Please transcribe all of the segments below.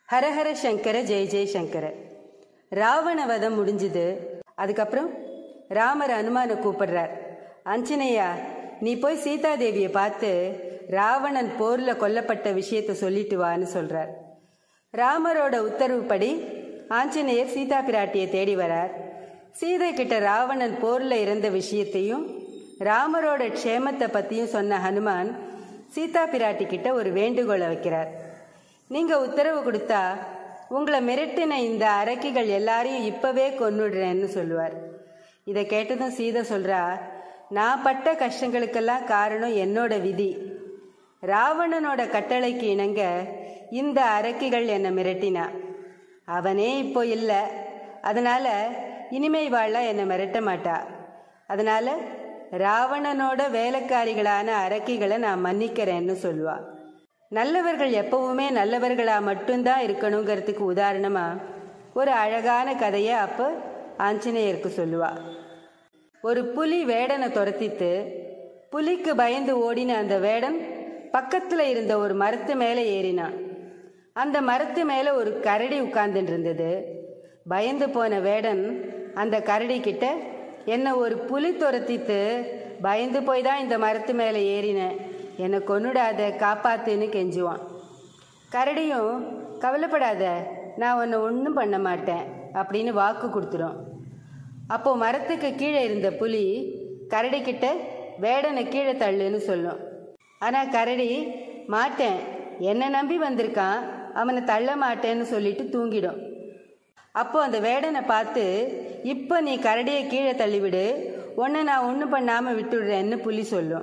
ஹரஹர சங்கர ஜெய ஜெய சங்கர ராவண வதம் முடிஞ்சுது அதுக்கப்புறம் ராமர் அனுமான கூப்பிடுறார் அஞ்சனையா நீ போய் சீதாதேவியை பார்த்து ராவணன் போர்ல கொல்லப்பட்ட விஷயத்த சொல்லிட்டு வான்னு சொல்றார் ராமரோட உத்தரவுப்படி ஆஞ்சநேயர் சீதா பிராட்டியை தேடி வரார் சீதை கிட்ட ராவணன் போர்ல இறந்த விஷயத்தையும் ராமரோட க்ஷேமத்தை பத்தியும் சொன்ன ஹனுமான் சீதா பிராட்டி கிட்ட ஒரு வேண்டுகோளை வைக்கிறார் நீங்க உத்தரவு கொடுத்தா உங்களை மிரட்டின இந்த அரக்கிகள் எல்லாரையும் இப்பவே கொன்னுடுறேன்னு சொல்லுவார் இதை கேட்டதும் சீதை சொல்றா நான் பட்ட கஷ்டங்களுக்கெல்லாம் காரணம் என்னோட விதி ராவணனோட கட்டளைக்கு இணங்க இந்த அரக்கிகள் என்னை மிரட்டினா அவனே இப்போ இல்லை அதனால இனிமை வாழ என்னை மிரட்ட மாட்டா அதனால ராவணனோட வேலைக்காரிகளான அரக்கிகளை நான் மன்னிக்கிறேன்னு சொல்லுவா நல்லவர்கள் எப்பவுமே நல்லவர்களா மட்டும்தான் இருக்கணுங்கிறதுக்கு உதாரணமா ஒரு அழகான கதையை அப்போ ஆஞ்சநேயருக்கு சொல்லுவா ஒரு புலி வேடனை துரத்தித்து புலிக்கு பயந்து ஓடின அந்த வேடன் பக்கத்துல இருந்த ஒரு மரத்து மேலே ஏறினான் அந்த மரத்து மேலே ஒரு கரடி உட்கார்ந்துட்டு இருந்தது பயந்து போன வேடன் அந்த கரடி கிட்ட என்ன ஒரு புலி துரத்தித்து பயந்து போய் தான் இந்த மரத்து மேலே ஏறினேன் என்னை கொன்னுடாத காப்பாத்துன்னு கெஞ்சுவான் கரடியும் கவலைப்படாத நான் உன்னை ஒன்றும் பண்ண மாட்டேன் அப்படின்னு வாக்கு கொடுத்துரும் அப்போ மரத்துக்கு கீழே இருந்த புலி கரடி கிட்ட வேடனை கீழே தள்ளுன்னு சொல்லும் ஆனால் கரடி மாட்டேன் என்னை நம்பி வந்திருக்கான் அவனை தள்ள மாட்டேன்னு சொல்லிட்டு தூங்கிடும் அப்போ அந்த வேடனை பார்த்து இப்போ நீ கரடியை கீழே தள்ளிவிடு உன்னை நான் ஒன்றும் பண்ணாமல் விட்டுடுறேன்னு புலி சொல்லும்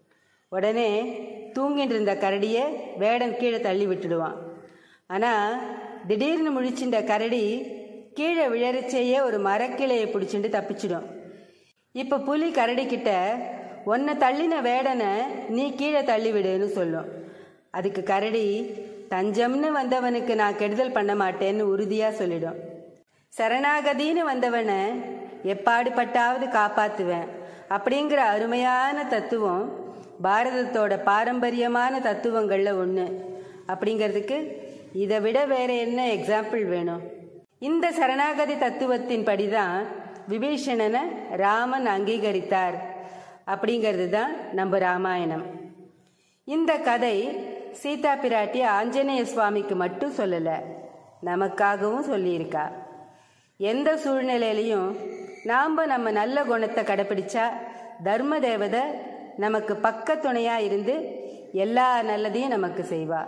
உடனே தூங்கிட்டு இருந்த கரடியை வேடன் கீழே தள்ளி விட்டுடுவான் ஆனால் திடீர்னு முழிச்சின்ற கரடி கீழே விழறச்சேயே ஒரு மரக்கிளையை பிடிச்சிட்டு தப்பிச்சிடும் இப்போ புலி கரடி கிட்ட உன்னை தள்ளின வேடனை நீ கீழே தள்ளிவிடுன்னு சொல்லும் அதுக்கு கரடி தஞ்சம்னு வந்தவனுக்கு நான் கெடுதல் பண்ண மாட்டேன்னு உறுதியாக சொல்லிடும் சரணாகதின்னு வந்தவனை எப்பாடுபட்டாவது காப்பாற்றுவேன் அப்படிங்கிற அருமையான தத்துவம் பாரதத்தோட பாரம்பரியமான தத்துவங்களில் ஒன்று அப்படிங்கிறதுக்கு இதை விட வேற என்ன எக்ஸாம்பிள் வேணும் இந்த சரணாகதி தத்துவத்தின் படிதான் விபீஷணனை ராமன் அங்கீகரித்தார் அப்படிங்கிறது தான் நம்ம ராமாயணம் இந்த கதை சீதா பிராட்டி ஆஞ்சநேய சுவாமிக்கு மட்டும் சொல்லலை நமக்காகவும் சொல்லியிருக்கா எந்த சூழ்நிலையிலையும் நாம் நம்ம நல்ல குணத்தை கடைப்பிடிச்சா தர்ம தேவதை நமக்கு பக்க துணையாக இருந்து எல்லா நல்லதையும் நமக்கு செய்வா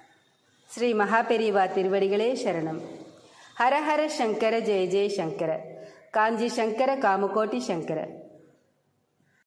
ஸ்ரீ மகாபெரிவா திருவடிகளே சரணம் ஹரஹர சங்கர ஜெய ஜெய சங்கர காஞ்சி சங்கர காமகோட்டி சங்கர